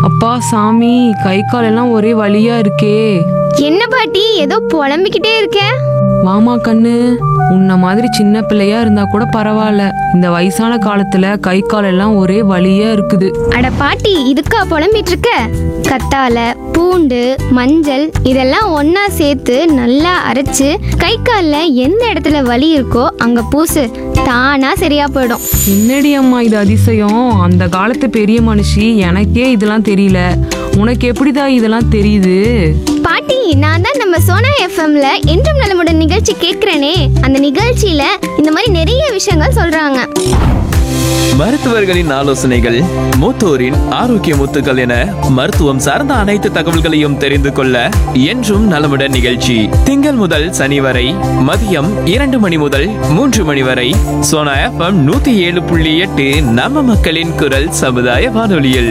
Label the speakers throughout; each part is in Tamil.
Speaker 1: அப்பா சாமி கை கால் எல்லாம் ஒரே வலியா இருக்கே
Speaker 2: என்ன பாட்டி ஏதோ புலம்பிக்கிட்டே இருக்க
Speaker 1: வாமா கண்ணு உன்ன மாதிரி சின்ன பிள்ளையா இருந்தா கூட பரவாயில்ல இந்த வயசான காலத்துல கை கால் எல்லாம் ஒரே வலியா இருக்குது
Speaker 2: அட பாட்டி இதுக்கா புலம்பிட்டு இருக்க கத்தால பூண்டு மஞ்சள் இதெல்லாம் ஒண்ணா சேர்த்து நல்லா அரைச்சு கை காலில் எந்த இடத்துல வலி இருக்கோ அங்க பூசு தானா சரியா போயிடும்
Speaker 1: என்னடி அம்மா இது அதிசயம் அந்த காலத்து பெரிய மனுஷி எனக்கே இதெல்லாம் தெரியல உனக்கு எப்படிதா இதெல்லாம் தெரியுது
Speaker 2: பாட்டி நான் தான் நம்ம சோனா எஃப்எம்ல என்றும் நலமுடன் நிகழ்ச்சி கேட்கிறேனே அந்த நிகழ்ச்சியில இந்த மாதிரி நிறைய விஷயங்கள் சொல்றாங்க
Speaker 3: மருத்துவர்களின் ஆலோசனைகள் மூத்தோரின் ஆரோக்கிய முத்துக்கள் என மருத்துவம் சார்ந்த அனைத்து தகவல்களையும் தெரிந்து கொள்ள என்றும் நலமுடன் நிகழ்ச்சி திங்கள் முதல் சனி வரை மதியம் இரண்டு மணி முதல் மூன்று மணி வரை சோனா எஃப்எம் நூத்தி ஏழு புள்ளி எட்டு நம்ம மக்களின் குரல் சமுதாய வானொலியில்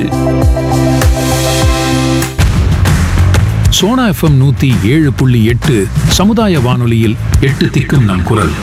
Speaker 4: சோனா எஃப்எம் நூத்தி ஏழு புள்ளி எட்டு சமுதாய வானொலியில் எட்டு திக்கும் நம் குரல்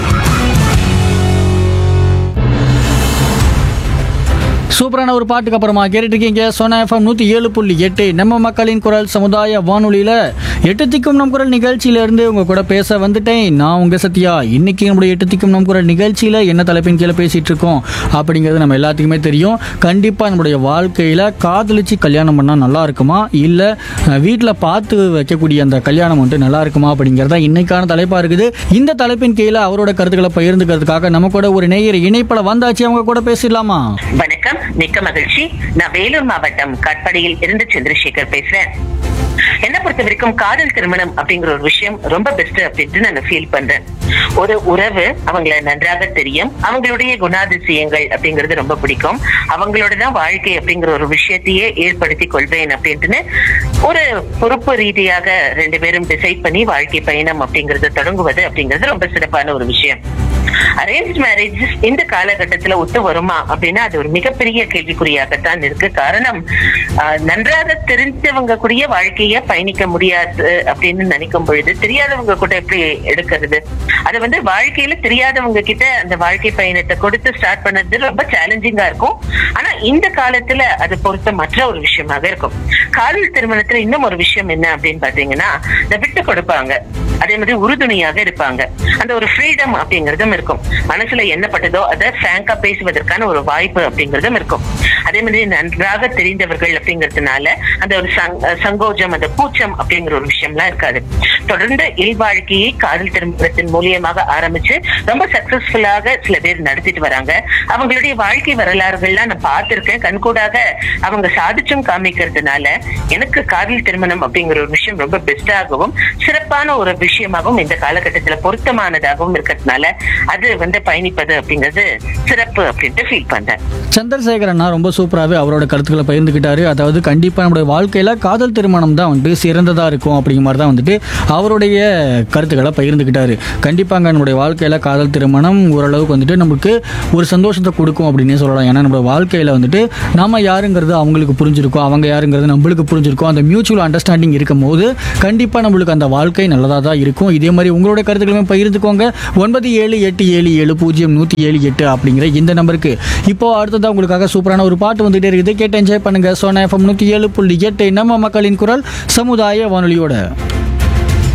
Speaker 5: சூப்பரான ஒரு பாட்டுக்கு அப்புறமா கேட்டுட்டு இருக்கீங்க சோனா எஃப்எம் நூற்றி ஏழு புள்ளி எட்டு நம்ம மக்களின் குரல் சமுதாய வானொலியில் எட்டு திக்கும் நம் குரல் நிகழ்ச்சியிலேருந்து உங்கள் கூட பேச வந்துட்டேன் நான் உங்கள் சத்யா இன்னைக்கு நம்முடைய எட்டு திக்கும் நம் குரல் நிகழ்ச்சியில் என்ன தலைப்பின் கீழே பேசிகிட்டு இருக்கோம் அப்படிங்கிறது நம்ம எல்லாத்துக்குமே தெரியும் கண்டிப்பாக நம்முடைய வாழ்க்கையில் காதலிச்சு கல்யாணம் பண்ணால் நல்லா இருக்குமா இல்லை வீட்டில் பார்த்து வைக்கக்கூடிய அந்த கல்யாணம் வந்துட்டு நல்லா இருக்குமா அப்படிங்கிறதா இன்னைக்கான தலைப்பாக இருக்குது இந்த தலைப்பின் கீழே அவரோட கருத்துக்களை பகிர்ந்துக்கிறதுக்காக நம்ம கூட ஒரு நேயர் இணைப்பில் வந்தாச்சு அவங்க கூட பேசிடலாமா
Speaker 6: வணக்கம் மிக்க மகிழ்ச்சி நான் வேலூர் மாவட்டம் காட்பாடியில் இருந்து சந்திரசேகர் பேசுறேன் என்ன பொறுத்த வரைக்கும் காதல் திருமணம் அப்படிங்கிற ஒரு விஷயம் ரொம்ப பெஸ்ட் அப்படின்ட்டு நான் ஃபீல் பண்றேன் ஒரு உறவு அவங்கள நன்றாக தெரியும் அவங்களுடைய குணாதிசயங்கள் அப்படிங்கிறது ரொம்ப பிடிக்கும் அவங்களோட தான் வாழ்க்கை அப்படிங்கிற ஒரு விஷயத்தையே ஏற்படுத்தி கொள்வேன் அப்படின்ட்டுன்னு ஒரு பொறுப்பு ரீதியாக ரெண்டு பேரும் டிசைட் பண்ணி வாழ்க்கை பயணம் அப்படிங்கறது தொடங்குவது அப்படிங்கிறது ரொம்ப சிறப்பான ஒரு விஷயம் அரேஞ்ச் மேரேஜ் இந்த காலகட்டத்துல ஒத்து வருமா அப்படின்னா அது ஒரு மிகப்பெரிய கேள்விக்குறியாகத்தான் இருக்கு காரணம் ஆஹ், நன்றாக தெரிஞ்சவங்க கூடிய வாழ்க்கைய பயணிக்க முடியாது அப்படின்னு நினைக்கும் பொழுது தெரியாதவங்க கூட எப்படி எடுக்கிறது அது வந்து வாழ்க்கையில தெரியாதவங்க கிட்ட அந்த வாழ்க்கை பயணத்தை கொடுத்து ஸ்டார்ட் பண்ணது ரொம்ப சேலஞ்சிங்கா இருக்கும் ஆனா இந்த காலத்துல அது பொறுத்த மற்ற ஒரு விஷயமாக இருக்கும் காதல் திருமணத்துல இன்னும் ஒரு விஷயம் என்ன அப்படின்னு பாத்தீங்கன்னா இந்த விட்டு கொடுப்பாங்க அதே மாதிரி உறுதுணையாக இருப்பாங்க அந்த ஒரு ஃப்ரீடம் அப்படிங்கறதும் இருக்கும் மனசுல என்ன பட்டதோ அதை ஃப்ராங்கா பேசுவதற்கான ஒரு வாய்ப்பு அப்படிங்கறதும் இருக்கும் அதே மாதிரி நன்றாக தெரிந்தவர்கள் அப்படிங்கறதுனால அந்த ஒரு சங்- சங்கோஜம் அந்த கூச்சம் அப்படிங்கிற ஒரு விஷயம்லாம் இருக்காது தொடர்ந்து இல்வாழ்க்கையை காதல் திருமணத்தின் மூலியமாக ஆரம்பிச்சு ரொம்ப சக்சஸ்ஃபுல்லாக சில பேர் நடத்திட்டு வராங்க அவங்களுடைய வாழ்க்கை வரலாறுகள்லாம் நான் பார்த்திருக்கேன் கண்கூடாக அவங்க சாதிச்சும் காமிக்கிறதுனால எனக்கு காதல் திருமணம் அப்படிங்கிற ஒரு விஷயம் ரொம்ப பெஸ்டாகவும் சிறப்பான ஒரு விஷயமாகவும் இந்த காலகட்டத்துல பொருத்தமானதாகவும் இருக்கிறதுனால அது வந்து பயணிப்பது அப்படிங்கிறது சிறப்பு அப்படின்ட்டு ஃபீல் பண்றேன்
Speaker 5: சந்திரசேகர் அண்ணா ரொம்ப சூப்பராகவே அவரோட கருத்துக்களை பகிர்ந்துக்கிட்டாரு அதாவது கண்டிப்பாக நம்முடைய வாழ்க்கையில் காதல் திருமணம் தான் வந்துட்டு சிறந்ததாக இருக்கும் அப்படிங்கிற மாதிரி தான் வந்துட்டு அவருடைய கருத்துக்களை பகிர்ந்துக்கிட்டாரு கண்டிப்பாங்க நம்முடைய வாழ்க்கையில் காதல் திருமணம் ஓரளவுக்கு வந்துட்டு நமக்கு ஒரு சந்தோஷத்தை கொடுக்கும் அப்படின்னே சொல்லலாம் ஏன்னா நம்மளோட வாழ்க்கையில் வந்துட்டு நாம யாருங்கிறது அவங்களுக்கு புரிஞ்சிருக்கும் அவங்க யாருங்கிறது நம்மளுக்கு புரிஞ்சிருக்கும் அந்த மியூச்சுவல் அண்டர்ஸ்டாண்டிங் இருக்கும் போது கண்டிப்பாக நம்மளுக்கு அந்த வாழ்க்கை நல்லதாக தான் இருக்கும் இதே மாதிரி உங்களோட கருத்துக்களுமே பகிர்ந்துக்கோங்க ஒன்பது ஏழு எட்டு ஏழு ஏழு பூஜ்ஜியம் நூற்றி ஏழு எட்டு அப்படிங்கிற இந்த நம்பருக்கு இப்போ அடுத்ததாக உங்களுக்காக சூப்பரான ஒரு பாட்டு வந்துட்டே இருக்குது கேட்டு என்ஜாய் பண்ணுங்க சோனா எஃப்எம் நூற்றி ஏழு புள்ளி எட்டு நம்ம மக்களின் குரல் சமுதாய வானொலியோட